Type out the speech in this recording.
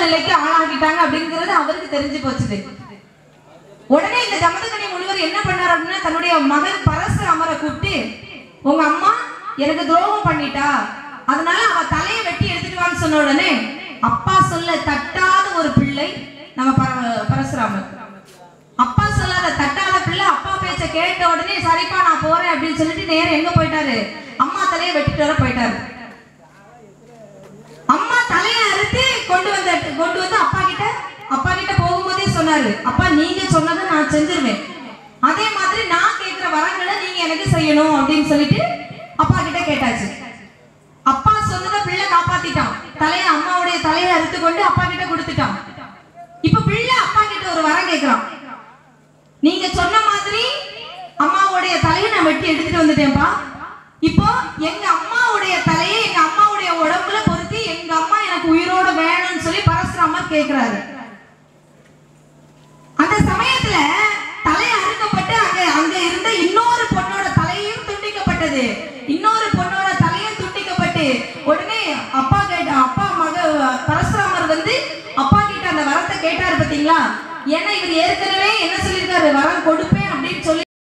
நிலைக்கு ஆளாகிட்டாங்க அப்படிங்கிறது அவருக்கு தெரிஞ்சு போச்சுது உடனே இந்த ஜமதகனி முனிவர் என்ன பண்ணார் அப்படின்னா தன்னுடைய மகன் பரசுராமரை கூப்பிட்டு உங்க அம்மா எனக்கு துரோகம் பண்ணிட்டா அதனால அவ தலையை வெட்டி எடுத்துட்டு வான்னு சொன்ன உடனே அப்பா சொல்ல தட்டாத ஒரு பிள்ளை நம்ம பர- பரசுராமர் அப்பா சொல்லாத தட்டாத பிள்ளை அப்பா பேச்ச கேட்ட உடனே சரிப்பா நான் போறேன் அப்படின்னு சொல்லிட்டு நேரம் எங்க போயிட்டாரு அம்மா தலையை வெட்டிட்டு வர போயிட்டாரு அம்மா தலையை அறுத்து கொண்டு வந்த கொண்டு வந்து அப்பா கிட்ட அப்பா கிட்ட போகும்போதே சொன்னாரு அப்பா நீங்க சொன்னதை நான் செஞ்சிருவேன் அதே மாதிரி நான் கேட்கிற வரங்களை நீங்க எனக்கு செய்யணும் அப்படின்னு சொல்லிட்டு அப்பா கிட்ட கேட்டாச்சு அப்பா சொன்னதை பிள்ளை காப்பாத்திட்டான் தலையை அம்மாவுடைய தலையை அறுத்து கொண்டு அப்பா கிட்ட கொடுத்துட்டான் இப்ப பிள்ளை அப்பா கிட்ட ஒரு வரம் கேட்கிறான் நீங்க சொன்ன மாதிரி அம்மாவுடைய தலையை நான் வெட்டி எடுத்துட்டு வந்துட்டேன்ப்பா இப்போ எங்க அம்மாவுடைய தலையை எங்க அம்மாவுடைய உடம்புல பொருத்தி எங்க அம்மா எனக்கு உயிரோட வேணும்னு சொல்லி பரசுராமர் கேக்குறாரு அந்த சமயத்துல தலை அறுக்கப்பட்டு அங்க அங்க இருந்த இன்னொரு பொண்ணோட தலையும் துண்டிக்கப்பட்டது இன்னொரு பொண்ணோட தலையும் துண்டிக்கப்பட்டு உடனே அப்பா கேட்ட அப்பா மக பரசுராமர் வந்து அப்பா கிட்ட அந்த வரத்தை கேட்டாரு பாத்தீங்களா ஏன்னா இவர் ஏற்கனவே என்ன சொல்லியிருக்காரு வரம் கொடுப்பேன் அப்படின்னு சொல்லி